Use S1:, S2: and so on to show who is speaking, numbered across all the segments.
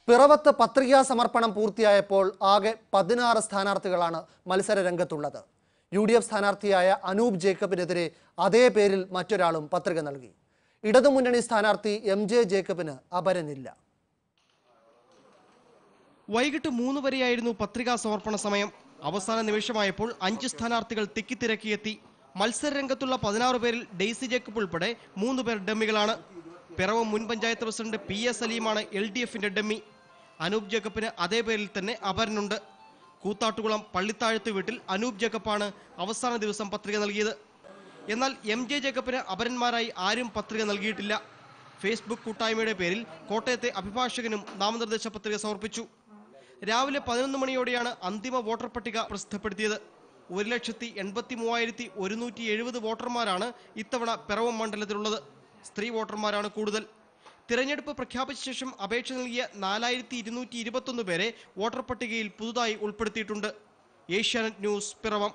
S1: പിറവത്ത് പത്രികാ സമർപ്പണം പൂർത്തിയായപ്പോൾ ആകെ പതിനാറ് സ്ഥാനാർത്ഥികളാണ് മത്സര രംഗത്തുള്ളത് യു ഡി എഫ് സ്ഥാനാർത്ഥിയായ അനൂപ് ജേക്കബിനെതിരെ അതേ പേരിൽ മറ്റൊരാളും പത്രിക നൽകി ഇടതുമുന്നണി സ്ഥാനാർത്ഥി എം ജെ ജേക്കബിന് അപരനില്ല
S2: വൈകിട്ട് മൂന്ന് വരെയായിരുന്നു പത്രികാ സമർപ്പണ സമയം അവസാന നിമിഷമായപ്പോൾ അഞ്ച് സ്ഥാനാർത്ഥികൾ തിക്കിത്തിരക്കിയെത്തി മത്സര രംഗത്തുള്ള പതിനാറ് പേരിൽ ഡെയ്സി ജേക്കബ് ഉൾപ്പെടെ മൂന്ന് പേർ ഡമ്മികളാണ് പിറവം മുൻ പഞ്ചായത്ത് പ്രസിഡന്റ് പി എസ് സലീമാണ് എൽ ഡി എഫിന്റെ ഡമ്മി അനൂപ് ജേക്കബിന് അതേ പേരിൽ തന്നെ അപരനുണ്ട് കൂത്താട്ടുകുളം പള്ളിത്താഴത്ത് വീട്ടിൽ അനൂപ് ജേക്കബാണ് അവസാന ദിവസം പത്രിക നൽകിയത് എന്നാൽ എം ജെ ജേക്കബിന് അപരന്മാരായി ആരും പത്രിക നൽകിയിട്ടില്ല ഫേസ്ബുക്ക് കൂട്ടായ്മയുടെ പേരിൽ കോട്ടയത്തെ അഭിഭാഷകനും നാമനിർദ്ദേശ പത്രിക സമർപ്പിച്ചു രാവിലെ പതിനൊന്ന് മണിയോടെയാണ് അന്തിമ വോട്ടർ പട്ടിക പ്രസിദ്ധപ്പെടുത്തിയത് ഒരു ലക്ഷത്തി എൺപത്തി മൂവായിരത്തി ഒരുന്നൂറ്റി എഴുപത് വോട്ടർമാരാണ് ഇത്തവണ പിറവം മണ്ഡലത്തിലുള്ളത് സ്ത്രീ വോട്ടർമാരാണ് കൂടുതൽ തിരഞ്ഞെടുപ്പ് പ്രഖ്യാപിച്ച ശേഷം അപേക്ഷ നൽകിയ നാലായിരത്തി ഇരുന്നൂറ്റി ഇരുപത്തൊന്ന് പേരെ വോട്ടർ പട്ടികയിൽ പുതുതായി ഉൾപ്പെടുത്തിയിട്ടുണ്ട് ഏഷ്യാനെറ്റ് ന്യൂസ് പിറവം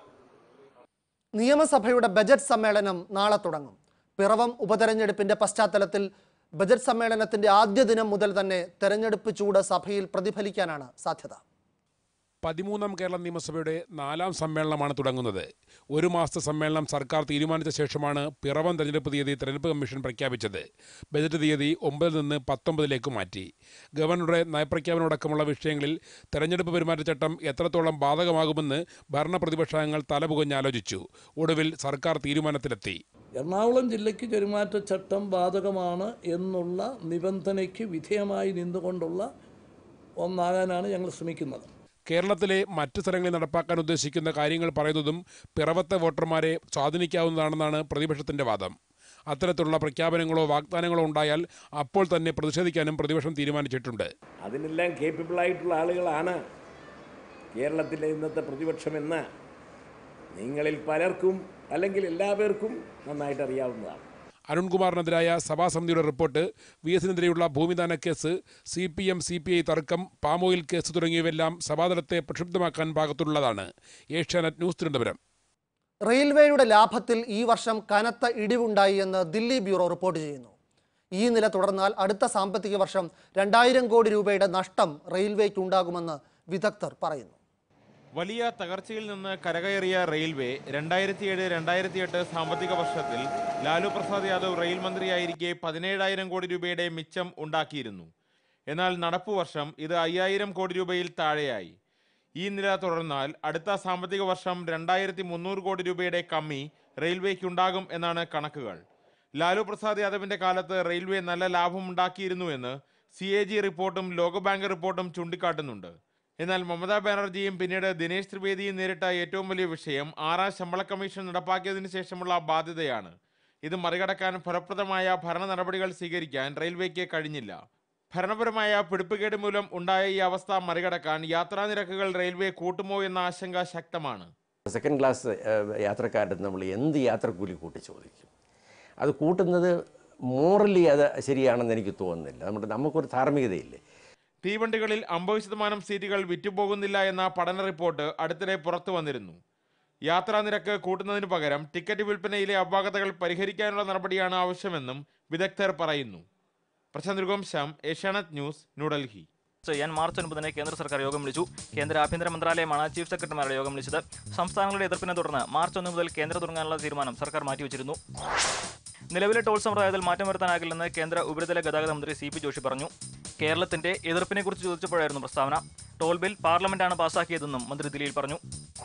S1: നിയമസഭയുടെ ബജറ്റ് സമ്മേളനം നാളെ തുടങ്ങും പിറവം ഉപതെരഞ്ഞെടുപ്പിന്റെ പശ്ചാത്തലത്തിൽ ബജറ്റ് സമ്മേളനത്തിന്റെ ആദ്യ ദിനം മുതൽ തന്നെ തെരഞ്ഞെടുപ്പ് ചൂട് സഭയിൽ പ്രതിഫലിക്കാനാണ് സാധ്യത
S3: പതിമൂന്നാം കേരള നിയമസഭയുടെ നാലാം സമ്മേളനമാണ് തുടങ്ങുന്നത് ഒരു മാസത്തെ സമ്മേളനം സർക്കാർ തീരുമാനിച്ച ശേഷമാണ് പിറവം തെരഞ്ഞെടുപ്പ് തീയതി തെരഞ്ഞെടുപ്പ് കമ്മീഷൻ പ്രഖ്യാപിച്ചത് ബജറ്റ് തീയതി ഒമ്പതിൽ നിന്ന് പത്തൊമ്പതിലേക്ക് മാറ്റി ഗവർണറുടെ നയപ്രഖ്യാപനമടക്കമുള്ള വിഷയങ്ങളിൽ തെരഞ്ഞെടുപ്പ് പെരുമാറ്റച്ചട്ടം എത്രത്തോളം ബാധകമാകുമെന്ന് ഭരണപ്രതിപക്ഷാംഗങ്ങൾ തലപുകഞ്ഞാലോചിച്ചു ഒടുവിൽ സർക്കാർ തീരുമാനത്തിലെത്തി
S4: എറണാകുളം ജില്ലയ്ക്ക് പെരുമാറ്റച്ചട്ടം ബാധകമാണ് എന്നുള്ള നിബന്ധനയ്ക്ക് വിധേയമായി നിന്നുകൊണ്ടുള്ള ഒന്നാകാനാണ് ഞങ്ങൾ ശ്രമിക്കുന്നത്
S3: കേരളത്തിലെ മറ്റ് സ്ഥലങ്ങളിൽ നടപ്പാക്കാൻ ഉദ്ദേശിക്കുന്ന കാര്യങ്ങൾ പറയുന്നതും പിറവത്തെ വോട്ടർമാരെ സ്വാധീനിക്കാവുന്നതാണെന്നാണ് പ്രതിപക്ഷത്തിന്റെ വാദം അത്തരത്തിലുള്ള പ്രഖ്യാപനങ്ങളോ വാഗ്ദാനങ്ങളോ ഉണ്ടായാൽ അപ്പോൾ തന്നെ പ്രതിഷേധിക്കാനും പ്രതിപക്ഷം തീരുമാനിച്ചിട്ടുണ്ട്
S5: അതിനെല്ലാം കേപ്പബിൾ ആയിട്ടുള്ള ആളുകളാണ് കേരളത്തിലെ ഇന്നത്തെ പ്രതിപക്ഷമെന്ന് നിങ്ങളിൽ പലർക്കും അല്ലെങ്കിൽ എല്ലാവർക്കും നന്നായിട്ട് അറിയാവുന്നതാണ്
S3: അരുൺകുമാറിനെതിരായ സഭാസമിതിയുടെ റിപ്പോർട്ട് വി എസിനെതിരെയുള്ള ഭൂമിദാന case C P M C P I തർക്കം പാമോയിൽ കേസ് തുടങ്ങിയവയെല്ലാം സഭാതലത്തെ പ്രക്ഷുബ്ധമാക്കാൻ പാകത്തുള്ളതാണ് ഏഷ്യാനെറ്റ് ന്യൂസ് തിരുവനന്തപുരം
S1: റെയിൽവേയുടെ ലാഭത്തിൽ ഈ വർഷം കനത്ത ഇടിവുണ്ടായി എന്ന് ദില്ലി ബ്യൂറോ റിപ്പോർട്ട് ചെയ്യുന്നു ഈ നില തുടർന്നാൽ അടുത്ത സാമ്പത്തിക വർഷം രണ്ടായിരം കോടി രൂപയുടെ നഷ്ടം റെയിൽവേക്കുണ്ടാകുമെന്ന് വിദഗ്ധർ പറയുന്നു
S6: വലിയ തകർച്ചയിൽ നിന്ന് കരകയറിയ റെയിൽവേ രണ്ടായിരത്തി ഏഴ് രണ്ടായിരത്തി എട്ട് സാമ്പത്തിക വർഷത്തിൽ ലാലു പ്രസാദ് യാദവ് റെയിൽ മന്ത്രിയായിരിക്കെ പതിനേഴായിരം കോടി രൂപയുടെ മിച്ചം ഉണ്ടാക്കിയിരുന്നു എന്നാൽ നടപ്പു വർഷം ഇത് അയ്യായിരം കോടി രൂപയിൽ താഴെയായി ഈ നില തുടർന്നാൽ അടുത്ത സാമ്പത്തിക വർഷം രണ്ടായിരത്തി മുന്നൂറ് കോടി രൂപയുടെ കമ്മി റെയിൽവേക്കുണ്ടാകും എന്നാണ് കണക്കുകൾ ലാലു പ്രസാദ് യാദവിന്റെ കാലത്ത് റെയിൽവേ നല്ല ലാഭമുണ്ടാക്കിയിരുന്നുവെന്ന് സി എ ജി റിപ്പോർട്ടും ലോകബാങ്ക് റിപ്പോർട്ടും ചൂണ്ടിക്കാട്ടുന്നുണ്ട് എന്നാൽ മമതാ ബാനർജിയും പിന്നീട് ദിനേശ് ത്രിവേദിയും നേരിട്ട ഏറ്റവും വലിയ വിഷയം ആറാം ശമ്പള കമ്മീഷൻ നടപ്പാക്കിയതിനു ശേഷമുള്ള ബാധ്യതയാണ് ഇത് മറികടക്കാൻ ഫലപ്രദമായ ഭരണ നടപടികൾ സ്വീകരിക്കാൻ റെയിൽവേക്ക് കഴിഞ്ഞില്ല ഭരണപരമായ പിടിപ്പുകേട് മൂലം ഉണ്ടായ ഈ അവസ്ഥ മറികടക്കാൻ യാത്രാ നിരക്കുകൾ റെയിൽവേ കൂട്ടുമോ എന്ന ആശങ്ക ശക്തമാണ്
S7: സെക്കൻഡ് ക്ലാസ് യാത്രക്കാരുടെ നമ്മൾ എന്ത് യാത്രക്കൂലി കൂട്ടി ചോദിക്കും അത് കൂട്ടുന്നത് മോറലി അത് ശരിയാണെന്ന് എനിക്ക് തോന്നുന്നില്ല നമ്മുടെ നമുക്കൊരു ധാർമ്മികതയില്ലേ
S6: തീവണ്ടികളിൽ അമ്പത് ശതമാനം സീറ്റുകൾ വിറ്റുപോകുന്നില്ല എന്ന പഠന റിപ്പോർട്ട് അടുത്തിടെ പുറത്തു വന്നിരുന്നു യാത്രാ നിരക്ക് കൂട്ടുന്നതിനു പകരം ടിക്കറ്റ് വിൽപ്പനയിലെ അപാകതകൾ പരിഹരിക്കാനുള്ള നടപടിയാണ് ആവശ്യമെന്നും വിദഗ്ധർ പറയുന്നു പ്രശാന്ത് രഘുവംശം ഏഷ്യാനെറ്റ് ന്യൂസ് ന്യൂഡൽഹി
S8: ചെയ്യാൻ മാർച്ച് ഒൻപതിന് കേന്ദ്ര സർക്കാർ യോഗം വിളിച്ചു കേന്ദ്ര ആഭ്യന്തര മന്ത്രാലയമാണ് ചീഫ് സെക്രട്ടറിമാരുടെ യോഗം വിളിച്ചത് സംസ്ഥാനങ്ങളുടെ എതിർപ്പിനെ തുടർന്ന് മാർച്ച് ഒന്ന് മുതൽ കേന്ദ്ര തുടങ്ങാനുള്ള തീരുമാനം സർക്കാർ മാറ്റിവെച്ചിരുന്നു നിലവിലെ ടോൾ സമ്പ്രദായത്തിൽ മാറ്റം വരുത്താനാകില്ലെന്ന് കേന്ദ്ര ഉപരിതല ഗതാഗത മന്ത്രി സി പി ജോഷി പറഞ്ഞു കേരളത്തിന്റെ എതിർപ്പിനെക്കുറിച്ച് ചോദിച്ചപ്പോഴായിരുന്നു പ്രസ്താവന ടോൾ ബിൽ പാർലമെന്റാണ് പാസാക്കിയതെന്നും മന്ത്രി ദില്ലിയിൽ പറഞ്ഞു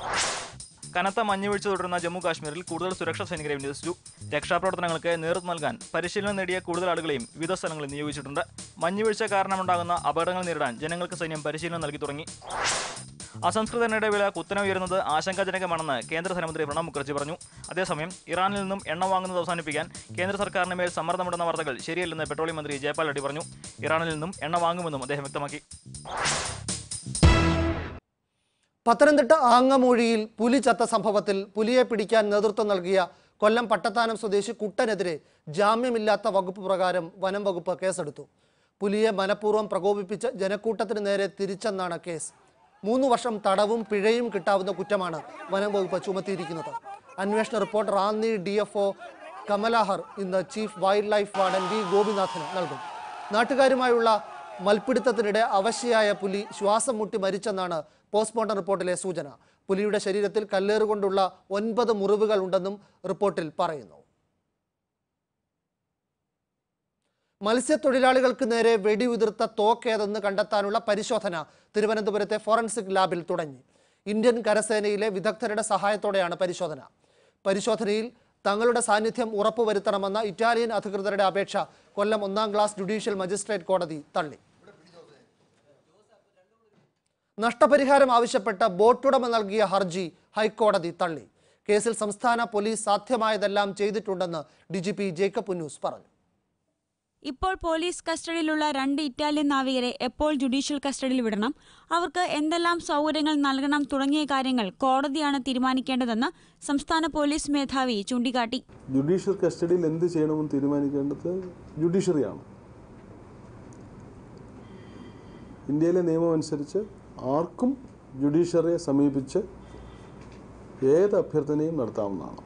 S8: കനത്ത മഞ്ഞുവീഴ്ച തുടരുന്ന ജമ്മു കാശ്മീരിൽ കൂടുതൽ സുരക്ഷാ സൈനികരെ വിന്യസിച്ചു രക്ഷാപ്രവർത്തനങ്ങൾക്ക് നേതൃത്വം നൽകാൻ പരിശീലനം നേടിയ കൂടുതൽ ആളുകളെയും വിവിധ സ്ഥലങ്ങളിൽ നിയോഗിച്ചിട്ടുണ്ട് മഞ്ഞുവീഴ്ച കാരണമുണ്ടാകുന്ന അപകടങ്ങൾ നേരിടാൻ ജനങ്ങൾക്ക് സൈന്യം പരിശീലനം നൽകി തുടങ്ങി അസംസ്കൃത എണ്ണയുടെ വില കുത്തനെ ഉയരുന്നത് ആശങ്കാജനകമാണെന്ന് കേന്ദ്ര ധനമന്ത്രി പ്രണബ് മുഖർജി പറഞ്ഞു അതേസമയം ഇറാനിൽ നിന്നും എണ്ണ വാങ്ങുന്നത് അവസാനിപ്പിക്കാൻ കേന്ദ്ര സർക്കാരിന് മേൽ സമ്മർദ്ദമുണ്ടെന്ന വാർത്തകൾ ശരിയല്ലെന്ന് പെട്രോളിയം മന്ത്രി ജയപാൽ റെഡ്ഡി പറഞ്ഞു ഇറാനിൽ നിന്നും എണ്ണ വാങ്ങുമെന്നും അദ്ദേഹം വ്യക്തമാക്കി
S1: പത്തനംതിട്ട ആങ്ങമൂഴിയിൽ പുലി ചത്ത സംഭവത്തിൽ പുലിയെ പിടിക്കാൻ നേതൃത്വം നൽകിയ കൊല്ലം പട്ടത്താനം സ്വദേശി കുട്ടനെതിരെ ജാമ്യമില്ലാത്ത വകുപ്പ് പ്രകാരം വനം വകുപ്പ് കേസെടുത്തു പുലിയെ മനഃപൂർവ്വം പ്രകോപിപ്പിച്ച് ജനക്കൂട്ടത്തിന് നേരെ തിരിച്ചെന്നാണ് കേസ് മൂന്ന് വർഷം തടവും പിഴയും കിട്ടാവുന്ന കുറ്റമാണ് വനം വകുപ്പ് ചുമത്തിയിരിക്കുന്നത് അന്വേഷണ report Ranni D F O Kamalahar ഇന്ന് chief wildlife warden V ഗോപിനാഥിന് നൽകും നാട്ടുകാരുമായുള്ള മൽപ്പിടുത്തത്തിനിടെ അവശയായ പുലി ശ്വാസം മുട്ടി മരിച്ചെന്നാണ് പോസ്റ്റ്മോർട്ടം റിപ്പോർട്ടിലെ സൂചന പുലിയുടെ ശരീരത്തിൽ കല്ലേറുകൊണ്ടുള്ള ഒൻപത് മുറിവുകൾ ഉണ്ടെന്നും റിപ്പോർട്ടിൽ പറയുന്നു മത്സ്യത്തൊഴിലാളികൾക്ക് നേരെ വെടിയുതിർത്ത തോക്കേതെന്ന് കണ്ടെത്താനുള്ള പരിശോധന തിരുവനന്തപുരത്തെ ഫോറൻസിക് ലാബിൽ തുടങ്ങി ഇന്ത്യൻ കരസേനയിലെ വിദഗ്ധരുടെ സഹായത്തോടെയാണ് പരിശോധന പരിശോധനയിൽ തങ്ങളുടെ സാന്നിധ്യം ഉറപ്പുവരുത്തണമെന്ന ഇറ്റാലിയൻ അധികൃതരുടെ അപേക്ഷ കൊല്ലം ഒന്നാം ക്ലാസ് ജുഡീഷ്യൽ മജിസ്ട്രേറ്റ് കോടതി തള്ളി നഷ്ടപരിഹാരം ആവശ്യപ്പെട്ട ബോട്ടുടമ നൽകിയ ഹർജി ഹൈക്കോടതി തള്ളി കേസിൽ സംസ്ഥാന പോലീസ് സാധ്യമായതെല്ലാം ചെയ്തിട്ടുണ്ടെന്ന് D G P Jacob Punnoose പറഞ്ഞു
S9: ഇപ്പോൾ പോലീസ് കസ്റ്റഡിയിലുള്ള രണ്ട് ഇറ്റാലിയൻ നാവികരെ എപ്പോൾ ജുഡീഷ്യൽ കസ്റ്റഡിയിൽ വിടണം അവർക്ക് എന്തെല്ലാം സൗകര്യങ്ങൾ നൽകണം തുടങ്ങിയ കാര്യങ്ങൾ കോടതിയാണ് തീരുമാനിക്കേണ്ടതെന്ന് സംസ്ഥാന പോലീസ് മേധാവി ചൂണ്ടിക്കാട്ടി
S10: ജുഡീഷ്യൽ കസ്റ്റഡിയിൽ എന്ത് ചെയ്യണമെന്ന് തീരുമാനിക്കേണ്ടത് ജുഡീഷ്യറിയാണ് ഇന്ത്യയിലെ നിയമം അനുസരിച്ച് ആർക്കും ജുഡീഷ്യറിയെ സമീപിച്ച് ഏത് അഭ്യർത്ഥനയും നടത്താവുന്നതാണ്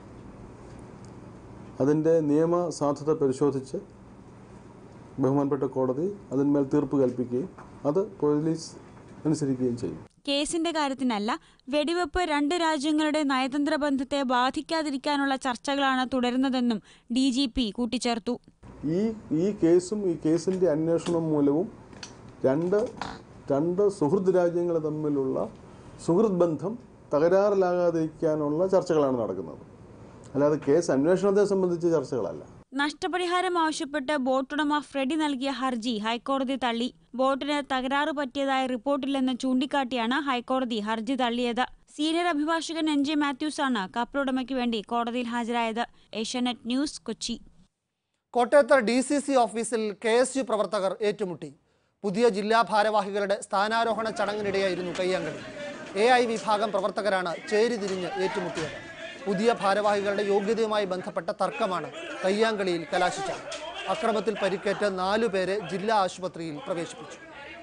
S10: അതിൻ്റെ നിയമ സാധുത പരിശോധിച്ച് ബഹുമാനപ്പെട്ട കോടതി അതിന്മേൽ തീർപ്പ് കൽപ്പിക്കുകയും അത് പോലീസ് അനുസരിക്കുകയും ചെയ്യും
S9: കേസിന്റെ കാര്യത്തിനല്ല വെടിവെപ്പ് രണ്ട് രാജ്യങ്ങളുടെ നയതന്ത്ര ബന്ധത്തെ ബാധിക്കാതിരിക്കാനുള്ള ചർച്ചകളാണ് തുടരുന്നതെന്നും ഡി ജി പി കൂട്ടിച്ചേർത്തു
S10: ഈ ഈ കേസും ഈ കേസിൻ്റെ അന്വേഷണം മൂലവും രണ്ട് രണ്ട് സുഹൃത്ത് രാജ്യങ്ങൾ തമ്മിലുള്ള സുഹൃത്ത് ബന്ധം തകരാറിലാകാതിരിക്കാനുള്ള ചർച്ചകളാണ് നടക്കുന്നത് അല്ലാതെ കേസ് അന്വേഷണത്തെ സംബന്ധിച്ച ചർച്ചകളല്ല
S9: നഷ്ടപരിഹാരം ആവശ്യപ്പെട്ട് ബോട്ടുടമ ഫ്രെഡി നൽകിയ ഹർജി ഹൈക്കോടതി തള്ളി ബോട്ടിന് തകരാറ് പറ്റിയതായ റിപ്പോർട്ടില്ലെന്ന് ചൂണ്ടിക്കാട്ടിയാണ് ഹൈക്കോടതി ഹർജി തള്ളിയത് സീനിയർ അഭിഭാഷകൻ എൻ ജെ മാത്യൂസ് ആണ് കപ്പലുടമയ്ക്ക് വേണ്ടി കോടതിയിൽ ഹാജരായത് ഏഷ്യാനെറ്റ് ന്യൂസ് കൊച്ചി
S1: കോട്ടയത്ത് ഡി സി സി ഓഫീസിൽ കെ എസ് യു പ്രവർത്തകർ ഏറ്റുമുട്ടി പുതിയ ജില്ലാ ഭാരവാഹികളുടെ സ്ഥാനാരോഹണ ചടങ്ങിനിടെയായിരുന്നു കയ്യാങ്കളി എ ഐ വിഭാഗം പ്രവർത്തകരാണ് ചേരിതിരിഞ്ഞ് ഏറ്റുമുട്ടിയത് പുതിയ ഭാരവാഹികളുടെ യോഗ്യതയുമായി ബന്ധപ്പെട്ട തർക്കമാണ് കയ്യാങ്കളിയിൽ കലാശിച്ചത് അക്രമത്തിൽ പരിക്കേറ്റ് നാലുപേരെ ജില്ലാ ആശുപത്രിയിൽ പ്രവേശിപ്പിച്ചു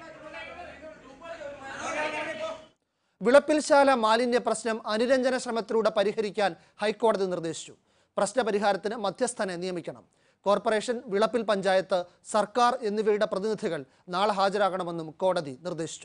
S1: വിളപ്പിൽശാല മാലിന്യ പ്രശ്നം അനുരഞ്ജന ശ്രമത്തിലൂടെ പരിഹരിക്കാൻ ഹൈക്കോടതി നിർദ്ദേശിച്ചു പ്രശ്നപരിഹാരത്തിന് മധ്യസ്ഥനെ നിയമിക്കണം കോർപ്പറേഷൻ വിളപ്പിൽ പഞ്ചായത്ത് സർക്കാർ എന്നിവയുടെ പ്രതിനിധികൾ നാളെ ഹാജരാകണമെന്നും കോടതി നിർദ്ദേശിച്ചു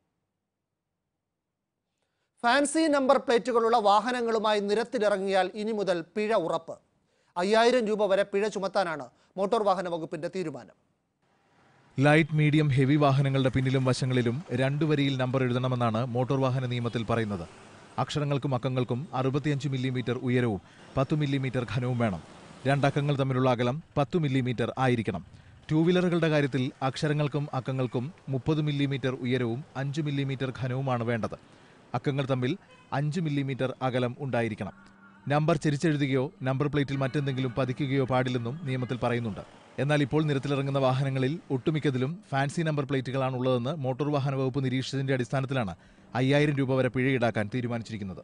S1: ഫാൻസി നമ്പർ പ്ലേറ്റുകളുള്ള വാഹനങ്ങളുമായി നിരത്തിലിറങ്ങിയാൽ ഇനി മുതൽ പിഴ ഉറപ്പ് അയ്യായിരം രൂപ വരെ പിഴ ചുമത്താനാണ് മോട്ടോർ വാഹന വകുപ്പിന്റെ തീരുമാനം
S11: ലൈറ്റ് മീഡിയം ഹെവി വാഹനങ്ങളുടെ പിന്നിലും വശങ്ങളിലും രണ്ടു വരിയിൽ നമ്പർ എഴുതണമെന്നാണ് മോട്ടോർ വാഹന നിയമത്തിൽ പറയുന്നത് അക്ഷരങ്ങൾക്കും അക്കങ്ങൾക്കും അറുപത്തിയഞ്ച് മില്ലിമീറ്റർ ഉയരവും പത്ത് മില്ലിമീറ്റർ ഘനവും വേണം രണ്ടക്കങ്ങൾ തമ്മിലുള്ള അകലം പത്ത് മില്ലിമീറ്റർ ആയിരിക്കണം ടൂ വീലറുകളുടെ കാര്യത്തിൽ അക്ഷരങ്ങൾക്കും അക്കങ്ങൾക്കും മുപ്പത് മില്ലിമീറ്റർ ഉയരവും അഞ്ച് മില്ലിമീറ്റർ ഘനവുമാണ് വേണ്ടത് അക്കങ്ങൾ തമ്മിൽ അഞ്ച് മില്ലിമീറ്റർ അകലം ഉണ്ടായിരിക്കണം നമ്പർ ചെരിച്ചെഴുതുകയോ നമ്പർ പ്ലേറ്റിൽ മറ്റെന്തെങ്കിലും പതിക്കുകയോ പാടില്ലെന്നും നിയമത്തിൽ പറയുന്നുണ്ട് എന്നാൽ ഇപ്പോൾ നിരത്തിലിറങ്ങുന്ന വാഹനങ്ങളിൽ ഒട്ടുമിക്കതിലും ഫാൻസി നമ്പർ പ്ലേറ്റുകളാണ് ഉള്ളതെന്ന് മോട്ടോർ വാഹന വകുപ്പ് നിരീക്ഷിച്ചതിന്റെ അടിസ്ഥാനത്തിലാണ് അയ്യായിരം രൂപ വരെ പിഴ ഈടാക്കാൻ തീരുമാനിച്ചിരിക്കുന്നത്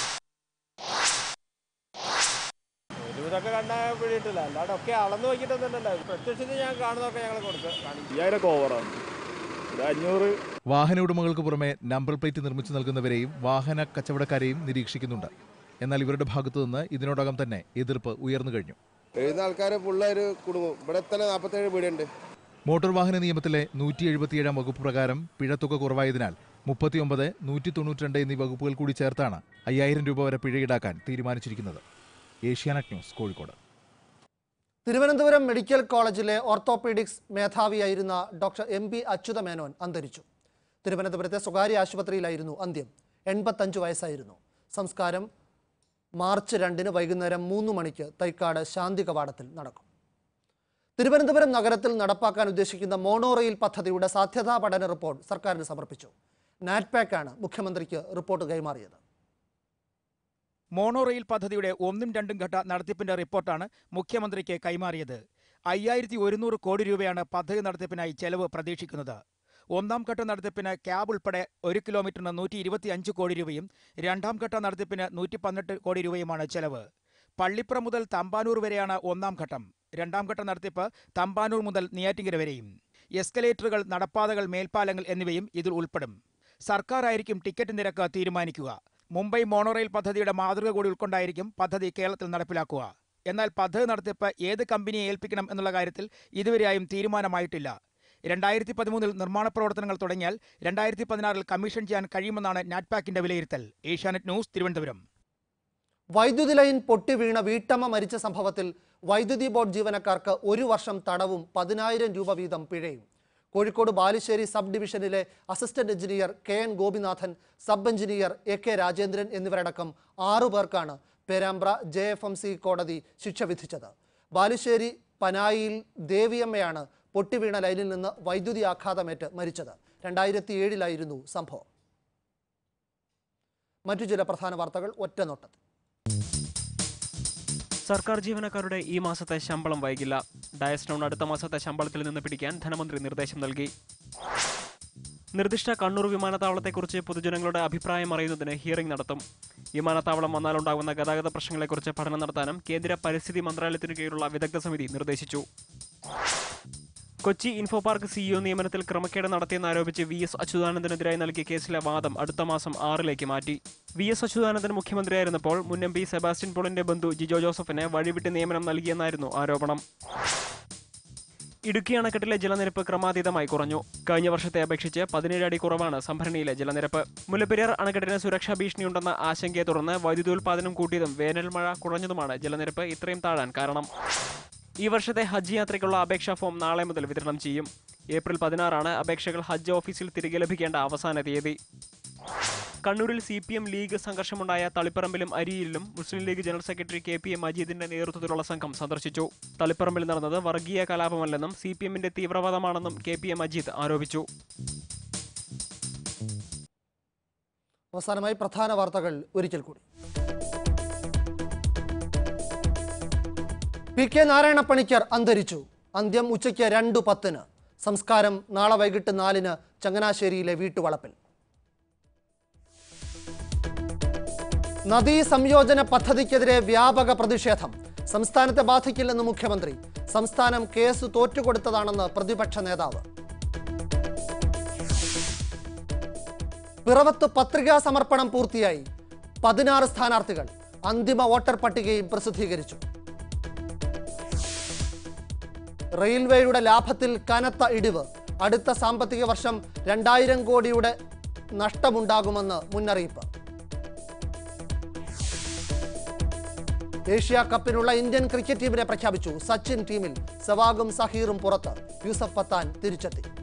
S12: ഇതൊക്കെ കണ്ടാൽ പിടിയിട്ടില്ല അല്ലാതെ ഒക്കെ അളന്ന് നോക്കിയിട്ടൊന്നുമല്ലല്ലോ പ്രത്യക്ഷത്തിൽ ഞാൻ കാണുന്നതൊക്കെ ഞങ്ങൾ കൊടുക്കുക
S10: അയ്യായിരം ഓവറാണ് ഒരു അഞ്ഞൂറ്
S11: വാഹന ഉടമകൾക്ക് പുറമെ നമ്പർ പ്ലേറ്റ് നിർമ്മിച്ചു നൽകുന്നവരെയും വാഹന കച്ചവടക്കാരെയും നിരീക്ഷിക്കുന്നുണ്ട് എന്നാൽ ഇവരുടെ ഭാഗത്തു നിന്ന് ഇതിനോടകം തന്നെ എതിർപ്പ് ഉയർന്നു കഴിഞ്ഞു
S12: എഴുതുന്ന ആൾക്കാരെ പിള്ളേർ കുടുങ്ങും ഇവിടെ തന്നെ നാൽപ്പത്തേഴ് പീടിയുണ്ട്
S11: മോട്ടോർ വാഹന നിയമത്തിലെ നൂറ്റി എഴുപത്തിയേഴാം വകുപ്പ് പ്രകാരം പിഴത്തുക കുറവായതിനാൽ മുപ്പത്തിയൊമ്പത് നൂറ്റി തൊണ്ണൂറ്റിരണ്ട് എന്നീ വകുപ്പുകൾ കൂടി ചേർത്താണ് അയ്യായിരം രൂപ വരെ പിഴ ഈടാക്കാൻ തീരുമാനിച്ചിരിക്കുന്നത് ഏഷ്യാനെറ്റ് ന്യൂസ് കോഴിക്കോട്
S1: തിരുവനന്തപുരം മെഡിക്കൽ കോളേജിലെ ഓർത്തോപീഡിക്സ് മേധാവിയായിരുന്ന doctor M P Achyuta Menon അന്തരിച്ചു തിരുവനന്തപുരത്തെ സ്വകാര്യ ആശുപത്രിയിലായിരുന്നു അന്ത്യം എൺപത്തഞ്ച് വയസ്സായിരുന്നു സംസ്കാരം മാർച്ച് രണ്ടിന് വൈകുന്നേരം മൂന്ന് മണിക്ക് തൈക്കാട് ശാന്തി കവാടത്തിൽ നടക്കും തിരുവനന്തപുരം നഗരത്തിൽ നടപ്പാക്കാൻ ഉദ്ദേശിക്കുന്ന മോണോ റെയിൽ പദ്ധതിയുടെ സാധ്യതാ പഠന റിപ്പോർട്ട് സർക്കാരിന് സമർപ്പിച്ചു നാറ്റ്പാക്കാണ് മുഖ്യമന്ത്രിക്ക് റിപ്പോർട്ട് കൈമാറിയത്
S13: മോണോ റെയിൽ പദ്ധതിയുടെ ഒന്നും രണ്ടും ഘട്ട നടത്തിപ്പിന്റെ റിപ്പോർട്ടാണ് മുഖ്യമന്ത്രിക്ക് കൈമാറിയത് അയ്യായിരത്തി ഒരുന്നൂറ് കോടി രൂപയാണ് പദ്ധതി നടത്തിപ്പിനായി ചെലവ് പ്രതീക്ഷിക്കുന്നത് ഒന്നാം ഘട്ട നടത്തിപ്പിന് ക്യാബ് ഉൾപ്പെടെ ഒരു കിലോമീറ്ററിന് നൂറ്റി ഇരുപത്തി അഞ്ച് കോടി രൂപയും രണ്ടാം ഘട്ട നടത്തിപ്പിന് നൂറ്റി പതിനെട്ട് കോടി രൂപയുമാണ് ചെലവ് പള്ളിപ്പുറം മുതൽ തമ്പാനൂർ വരെയാണ് ഒന്നാം ഘട്ടം രണ്ടാം ഘട്ട നടത്തിപ്പ് തമ്പാനൂർ മുതൽ നെയ്യാറ്റിങ്കര വരെയും എസ്കലേറ്ററുകൾ നടപ്പാതകൾ മേൽപ്പാലങ്ങൾ എന്നിവയും ഇതിൽ ഉൾപ്പെടും സർക്കാർ ആയിരിക്കും ടിക്കറ്റ് നിരക്ക് തീരുമാനിക്കുക മുംബൈ മോണോറെയിൽ പദ്ധതിയുടെ മാതൃക കൂടി ഉൾക്കൊണ്ടായിരിക്കും പദ്ധതി കേരളത്തിൽ നടപ്പിലാക്കുക എന്നാൽ പദ്ധതി നടത്തിപ്പ് ഏത് കമ്പനിയെ ഏൽപ്പിക്കണം എന്നുള്ള കാര്യത്തിൽ ഇതുവരെയായും തീരുമാനമായിട്ടില്ല രണ്ടായിരത്തി പതിമൂന്നിൽ നിർമ്മാണ പ്രവർത്തനങ്ങൾ തുടങ്ങിയാൽ രണ്ടായിരത്തി പതിനാറിൽ കമ്മീഷൻ ചെയ്യാൻ കഴിയുമെന്നാണ് നാറ്റ്പാക്കിന്റെ വിലയിരുത്തൽ ഏഷ്യാനെറ്റ് ന്യൂസ് തിരുവനന്തപുരം
S1: വൈദ്യുതി ലൈൻ പൊട്ടി വീണ വീട്ടമ്മ മരിച്ച സംഭവത്തിൽ വൈദ്യുതി ബോർഡ് ജീവനക്കാർക്ക് ഒരു വർഷം തടവും പതിനായിരം രൂപ വീതം പിഴയും കോഴിക്കോട് ബാലുശ്ശേരി സബ് ഡിവിഷനിലെ assistant engineer K N Gopinathan sub engineer A K Rajendran എന്നിവരടക്കം ആറു പേർക്കാണ് Perambra J F M C കോടതി ശിക്ഷ വിധിച്ചത് ബാലുശ്ശേരി പനായിയിൽ ദേവിയമ്മയാണ് പൊട്ടിവീണ ലൈനിൽ നിന്ന് വൈദ്യുതി ആഘാതമേറ്റ് മരിച്ചത് രണ്ടായിരത്തി ഏഴിലായിരുന്നു സംഭവം മറ്റു ചില പ്രധാന വാർത്തകൾ ഒറ്റനോട്ടത്തിൽ
S14: സർക്കാർ ജീവനക്കാരുടെ ഈ മാസത്തെ ശമ്പളം വൈകില്ല ഡയസ്നോൺ അടുത്ത മാസത്തെ ശമ്പളത്തിൽ നിന്ന് പിടിക്കാൻ ധനമന്ത്രി നിർദ്ദേശം നൽകി നിർദ്ദിഷ്ട കണ്ണൂർ വിമാനത്താവളത്തെക്കുറിച്ച് പൊതുജനങ്ങളുടെ അഭിപ്രായം അറിയുന്നതിന് ഹിയറിംഗ് നടത്തും വിമാനത്താവളം വന്നാലുണ്ടാകുന്ന ഗതാഗത പ്രശ്നങ്ങളെക്കുറിച്ച് പഠനം നടത്താനും കേന്ദ്ര പരിസ്ഥിതി മന്ത്രാലയത്തിനു കീഴിലുള്ള വിദഗ്ധ സമിതി നിർദ്ദേശിച്ചു കൊച്ചി ഇൻഫോ പാർക്ക് സിഇഒ നിയമനത്തിൽ ക്രമക്കേട് നടത്തിയെന്നാരോപിച്ച് വി എസ് അച്യുതാനന്ദനെതിരായി നൽകിയ കേസിലെ വാദം അടുത്ത മാസം ആറിലേക്ക് മാറ്റി വി എസ് അച്യുതാനന്ദൻ മുഖ്യമന്ത്രിയായിരുന്നപ്പോൾ മുൻ എം പി സെബാസ്റ്റ്യൻ പോളിന്റെ ബന്ധു ജിജോ ജോസഫിന് വഴിവിട്ട് നിയമനം നൽകിയെന്നായിരുന്നു ആരോപണം ഇടുക്കി അണക്കെട്ടിലെ ജലനിരപ്പ് ക്രമാതീതമായി കുറഞ്ഞു കഴിഞ്ഞ വർഷത്തെ അപേക്ഷിച്ച് പതിനേഴ് അടി കുറവാണ് സംഭരണിയിലെ ജലനിരപ്പ് മുല്ലപ്പെരിയാർ അണക്കെട്ടിന് സുരക്ഷാ ഭീഷണിയുണ്ടെന്ന ആശങ്കയെ തുടർന്ന് വൈദ്യുതോൽപാദനം കൂട്ടിയതും വേനൽ മഴ കുറഞ്ഞതുമാണ് ജലനിരപ്പ് ഇത്രയും താഴാൻ കാരണം ഈ വർഷത്തെ ഹജ്ജ് യാത്രയ്ക്കുള്ള അപേക്ഷാ ഫോം നാളെ മുതൽ വിതരണം ചെയ്യും ഏപ്രിൽ പതിനാറാണ് അപേക്ഷകൾ ഹജ്ജ് ഓഫീസിൽ തിരികെ ലഭിക്കേണ്ട അവസാന തീയതി കണ്ണൂരിൽ സി പി എം ലീഗ് സംഘർഷമുണ്ടായ തളിപ്പറമ്പിലും അരിയിലും Muslim league general secretary K P A മജീദിന്റെ നേതൃത്വത്തിലുള്ള സംഘം സന്ദർശിച്ചു തളിപ്പറമ്പിൽ നടന്നത് വർഗീയ കലാപമല്ലെന്നും സി പി എമ്മിന്റെ തീവ്രവാദമാണെന്നും കെ പി എ മജീദ് ആരോപിച്ചു
S1: അവസാനമായി പ്രധാന വാർത്തകൾ ഒരിക്കൽ കൂടി പി കെ നാരായണ പണിക്കർ അന്തരിച്ചു അന്ത്യം ഉച്ചയ്ക്ക് രണ്ടു പത്തിന് സംസ്കാരം നാളെ വൈകിട്ട് നാലിന് ചങ്ങനാശ്ശേരിയിലെ വീട്ടുവളപ്പിൽ നദീ സംയോജന പദ്ധതിക്കെതിരെ വ്യാപക പ്രതിഷേധം സംസ്ഥാനത്തെ ബാധിക്കില്ലെന്ന് മുഖ്യമന്ത്രി സംസ്ഥാനം കേസ് തോറ്റുകൊടുത്തതാണെന്ന് പ്രതിപക്ഷ നേതാവ് പിറവത്ത് പത്രികാ സമർപ്പണം പൂർത്തിയായി പതിനാറ് സ്ഥാനാർത്ഥികൾ അന്തിമ വോട്ടർ പട്ടികയും പ്രസിദ്ധീകരിച്ചു റെയിൽവേയുടെ ലാഭത്തിൽ കനത്ത ഇടിവ് അടുത്ത സാമ്പത്തിക വർഷം രണ്ടായിരം കോടിയുടെ നഷ്ടമുണ്ടാകുമെന്ന് മുന്നറിയിപ്പ് ഏഷ്യ കപ്പിനുള്ള ഇന്ത്യൻ ക്രിക്കറ്റ് ടീമിനെ പ്രഖ്യാപിച്ചു സച്ചിൻ ടീമിൽ സെവാഗും സഹീറും പുറത്ത് യൂസഫ് പത്താൻ തിരിച്ചെത്തി